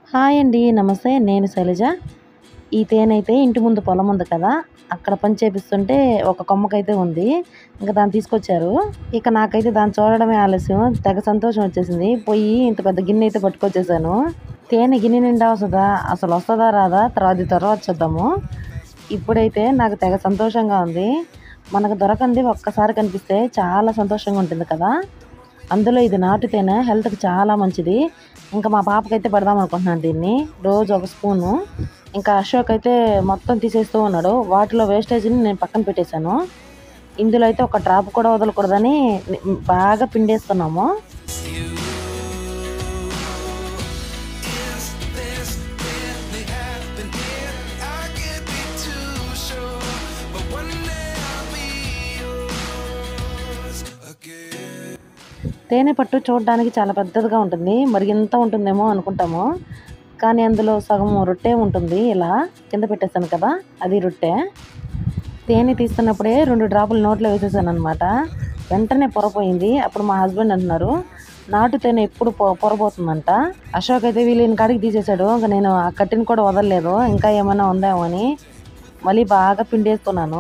hi అండి నమస్తే నేను శైలజ ఈ తేనె అయితే ఇంటి ముందు పొలం ఉంది కదా అక్కడ పని చేపిస్తుంటే ఒక కొమ్మకైతే ఉంది ఇంకా దాన్ని తీసుకొచ్చారు ఇక నాకైతే దాన్ని చూడడమే ఆలస్యం తెగ సంతోషం వచ్చేసింది పోయి ఇంత పెద్ద గిన్నె అయితే పట్టుకొచ్చేసాను తేనె గిన్నె నిండా వస్తుందా అసలు వస్తుందా రాదా తర్వాత తర్వాత చూద్దాము ఇప్పుడైతే నాకు తెగ సంతోషంగా ఉంది మనకు దొరకంది ఒక్కసారి కనిపిస్తే చాలా సంతోషంగా ఉంటుంది కదా అందులో ఇది నాటు తేనె హెల్త్కి చాలా మంచిది ఇంకా మా పాపకైతే పెడదాం అనుకుంటున్నాను దీన్ని రోజు ఒక స్పూను ఇంకా అశోక్ అయితే మొత్తం తీసేస్తూ ఉన్నాడు వాటిలో వేస్టేజ్ని నేను పక్కన పెట్టేశాను ఇందులో అయితే ఒక డ్రాప్ కూడా వదలకూడదని బాగా పిండేస్తున్నాము తేనె పట్టు చూడడానికి చాలా పెద్దదిగా ఉంటుంది మరి ఎంత ఉంటుందేమో అనుకుంటాము కానీ అందులో సగం రొట్టె ఉంటుంది ఇలా కింద పెట్టేస్తాను కదా అది రొట్టె తేనె తీస్తున్నప్పుడే రెండు డ్రాపులు నోట్లో వేసేసాను అనమాట వెంటనే పొరపోయింది అప్పుడు మా హస్బెండ్ అంటున్నారు నాటు తేనె ఎప్పుడు పొ పొరపోతుందంట అశోక్ అయితే వీళ్ళని కాడికి తీసేశాడు ఇంకా నేను ఆ కట్టిని కూడా వదలలేదు ఇంకా ఏమైనా ఉందేమో అని మళ్ళీ బాగా పిండేస్తున్నాను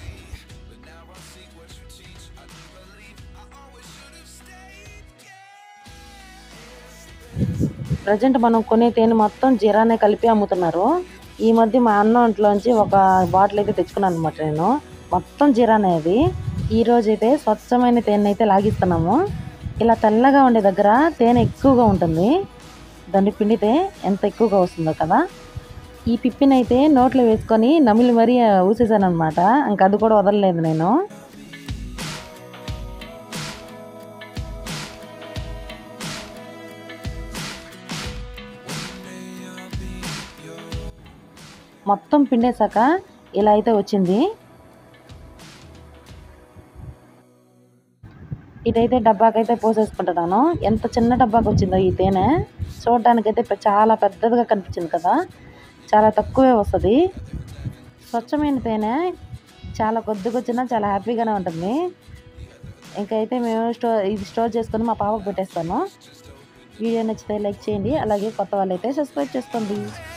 ప్రజెంట్ మనం కొనే తేనె మొత్తం జీరానే కలిపి అమ్ముతున్నారు ఈ మధ్య మా అన్న ఇంట్లోంచి ఒక బాటిల్ అయితే తెచ్చుకున్నాను అనమాట నేను మొత్తం జీరానే అది ఈ రోజు అయితే స్వచ్ఛమైన తేనె అయితే లాగిస్తున్నాము ఇలా తెల్లగా ఉండే దగ్గర తేనె ఎక్కువగా ఉంటుంది దాన్ని పిండితే ఎంత ఎక్కువగా వస్తుందో కదా ఈ పిప్పిని అయితే నోట్లో వేసుకొని నమిలి మరీ ఊసేసాను అనమాట ఇంకా అది కూడా వదలలేదు నేను మొత్తం పిండేశాక ఇలా అయితే వచ్చింది ఇదైతే డబ్బాకైతే పోసేసుకుంటున్నాను ఎంత చిన్న డబ్బాకి వచ్చిందో ఈ తేనె చూడడానికైతే పె- చాలా పెద్దదిగా కనిపించింది కదా చాలా తక్కువే వస్తుంది స్వచ్ఛమైన తేనె చాలా కొద్దిగా వచ్చినా చాలా హ్యాపీగానే ఉంటుంది ఇంకైతే మేము స్టోర్ ఇది స్టోర్ చేసుకొని మా పాపకు పెట్టేస్తాను వీడియో నచ్చితే లైక్ చేయండి అలాగే కొత్త వాళ్ళైతే సబ్స్క్రైబ్ చేసుకోండి